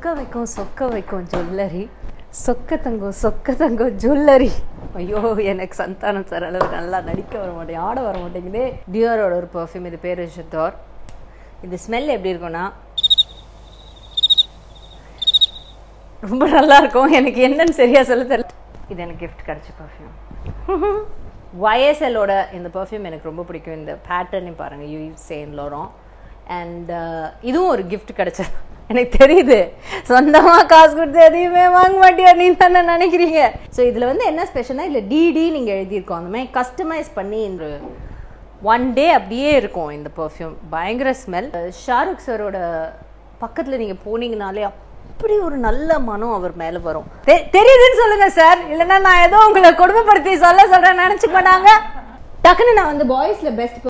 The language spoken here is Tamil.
சொக்க வைக்கும் சொக்க வைக்கும் ஜுவல்லரி சொக்க தங்கம் சொக்க தங்கம் ஜுவல்லரி ஐயோ எனக்கு சந்தானம் சார் அளவு நல்லா நடிக்க வர மாட்டேன் ஆட வர மாட்டேங்குதே டியோரோட ஒரு பர்ஃப்யூம் இது பேர் ஷித்தோர் இது ஸ்மெல் எப்படி இருக்கும்னா ரொம்ப நல்லா இருக்கும் எனக்கு என்னன்னு சரியா சொல்ல தெரியல இது எனக்கு கிஃப்ட் கிடைச்ச பர்ஃப்யூம் YSLோட இந்த பர்ஃப்யூம் எனக்கு ரொம்ப பிடிக்கும் இந்த பேட்டர்னே பாருங்கள் யூ சேன் லோரம் அண்ட் இதுவும் ஒரு gift கிடைச்சது எனக்கு தெரியுது சொந்தமாக காசு கொடுத்து எதையுமே வாங்க மாட்டியா நீ தானே நினைக்கிறீங்க ஸோ இதில் வந்து என்ன ஸ்பெஷல்னா இதில் டிடி நீங்கள் எழுதியிருக்கோம் அந்த மாதிரி கஸ்டமைஸ் பண்ணி இந்த ஒன் டே அப்படியே இருக்கும் இந்த பர்ஃப்யூம் பயங்கர ஸ்மெல் ஷாருக் சாரோட பக்கத்தில் நீங்கள் போனீங்கனாலே அப்படி ஒரு நல்ல மனம் அவர் மேலே வரும் தெ- தெரியுதுன்னு சொல்லுங்க சார் இல்லைன்னா நான் ஏதோ உங்களை கொடுமைப்படுத்தி சொல்ல சொல்றேன் நினச்சிக்க மாட்டாங்க டக்குன்னு நான் வந்து பாய்ஸில் பெஸ்ட்